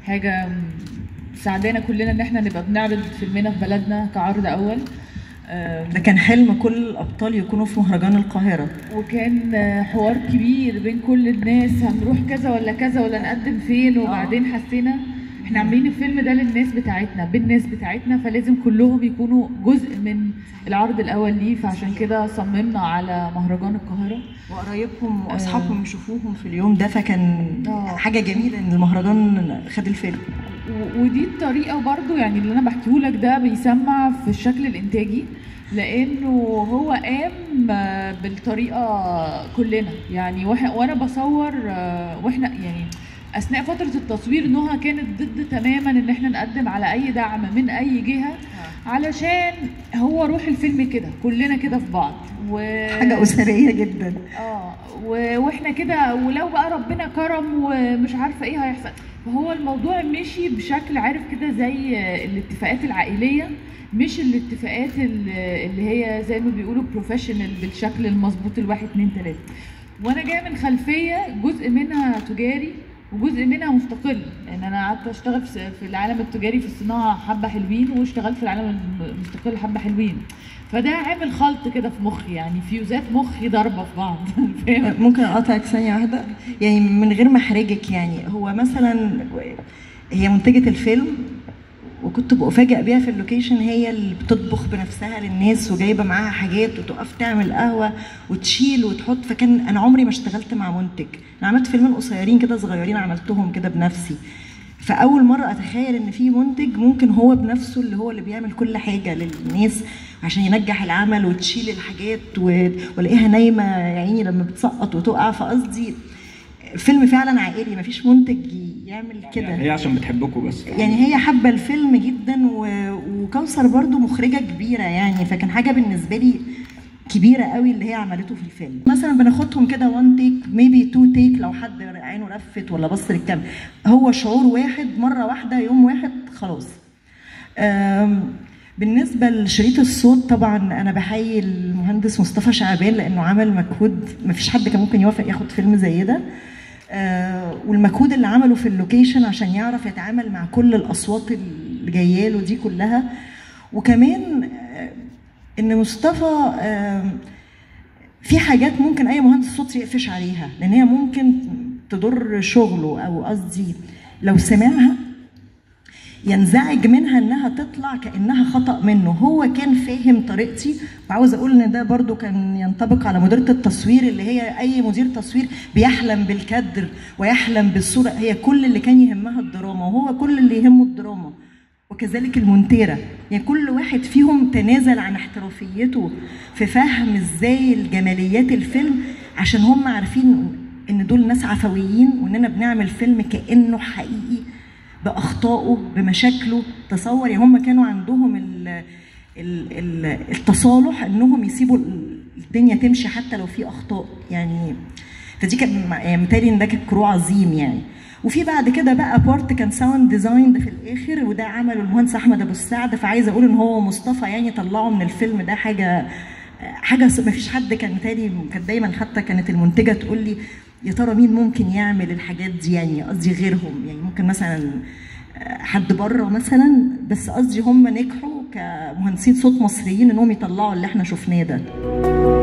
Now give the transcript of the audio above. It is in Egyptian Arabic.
حاجه ساعدانا كلنا ان احنا نبقى بنعرض فيلمنا في بلدنا كعرض اول آم، ده كان حلم كل الابطال يكونوا في مهرجان القاهره وكان آه، حوار كبير بين كل الناس هنروح كذا ولا كذا ولا نقدم فين وبعدين حسينا احنا عاملين الفيلم ده للناس بتاعتنا بالناس بتاعتنا فلازم كلهم يكونوا جزء من العرض الاول ليه فعشان كده صممنا على مهرجان القاهره وقرايبهم واصحابهم يشوفوهم في اليوم ده فكان آه. حاجه جميله ان المهرجان خد الفيلم و- ودي الطريقه برضو يعني اللي انا بحكيه لك ده بيسمع في الشكل الانتاجي لانه هو قام آه، بالطريقه كلنا يعني وإح- وانا بصور آه، واحنا يعني اثناء فتره التصوير نهى كانت ضد تماما ان احنا نقدم على اي دعم من اي جهه علشان هو روح الفيلم كده كلنا كده في بعض و... حاجه اسريه جدا اه و- واحنا كده ولو بقى ربنا كرم ومش عارفه ايه هيحصل فهو الموضوع مشي بشكل عارف كده زي الاتفاقات العائليه مش الاتفاقات ال- اللي هي زي ما بيقولوا بروفيشنال بالشكل المظبوط الواحد اتنين تلاته وانا جايه من خلفيه جزء منها تجاري وجزء منها مستقل لان انا قعدت اشتغل في في العالم التجاري في الصناعه حبه حلوين واشتغلت في العالم المستقل حبه حلوين فده عامل خلط كده في مخي يعني فيوزات مخي ضاربه في بعض فاهم ممكن اقاطعك ثانيه واحده يعني من غير ما احرجك يعني هو مثلا هي منتجه الفيلم وكنت بفاجئ بيها في اللوكيشن هي اللي بتطبخ بنفسها للناس وجايبه معاها حاجات وتقف تعمل قهوه وتشيل وتحط فكان انا عمري ما اشتغلت مع منتج انا عملت فيلمين قصيرين كده صغيرين عملتهم كده بنفسي فاول مره اتخيل ان في منتج ممكن هو بنفسه اللي هو اللي بيعمل كل حاجه للناس عشان ينجح العمل وتشيل الحاجات و- والاقيها نايمه يا عيني لما بتسقط وتقع فقصدي فيلم فعلا عائلي مفيش منتج يعمل كده هي عشان بتحبكم بس يعني هي حابه الفيلم جدا و... وكوثر برضو مخرجه كبيره يعني فكان حاجه بالنسبه لي كبيره قوي اللي هي عملته في الفيلم مثلا بناخدهم كده وان تيك ميبي تو تيك لو حد عينه لفت ولا بص للكاميرا هو شعور واحد مره واحده يوم واحد خلاص أم، بالنسبه لشريط الصوت طبعا انا بحيي المهندس مصطفى شعبان لانه عمل مجهود مفيش حد كان ممكن يوافق ياخد فيلم زي ده آه، والمجهود اللي عمله في اللوكيشن عشان يعرف يتعامل مع كل الاصوات اللي جايه له دي كلها وكمان آه، ان مصطفى آه، في حاجات ممكن اي مهندس صوت يقفش عليها لان هي ممكن تضر شغله او قصدي لو سمعها ينزعج منها انها تطلع كانها خطا منه هو كان فاهم طريقتي وعاوز اقول ان ده برضو كان ينطبق على مديره التصوير اللي هي اي مدير تصوير بيحلم بالكدر ويحلم بالصوره هي كل اللي كان يهمها الدراما وهو كل اللي يهمه الدراما وكذلك المونتيرة يعني كل واحد فيهم تنازل عن احترافيته في فهم ازاي الجماليات الفيلم عشان هم عارفين ان دول ناس عفويين واننا بنعمل فيلم كانه حقيقي باخطائه بمشاكله تصور يعني هم كانوا عندهم ال ال ال التصالح انهم يسيبوا الدنيا تمشي حتى لو في اخطاء يعني فدي كان يعني متهيألي ان ده كان كرو عظيم يعني وفي بعد كده بقى بارت كان ساوند ديزاين ده في الاخر وده عمله المهندس احمد ابو السعد فعايزه اقول ان هو مصطفى يعني طلعه من الفيلم ده حاجه حاجه ما فيش حد كان متهيألي كانت دايما حتى كانت المنتجه تقول لي يا ترى مين ممكن يعمل الحاجات دي يعني قصدي غيرهم يعني ممكن مثلا حد بره مثلا بس قصدي هم نجحوا كمهندسين صوت مصريين انهم يطلعوا اللي احنا شفناه ده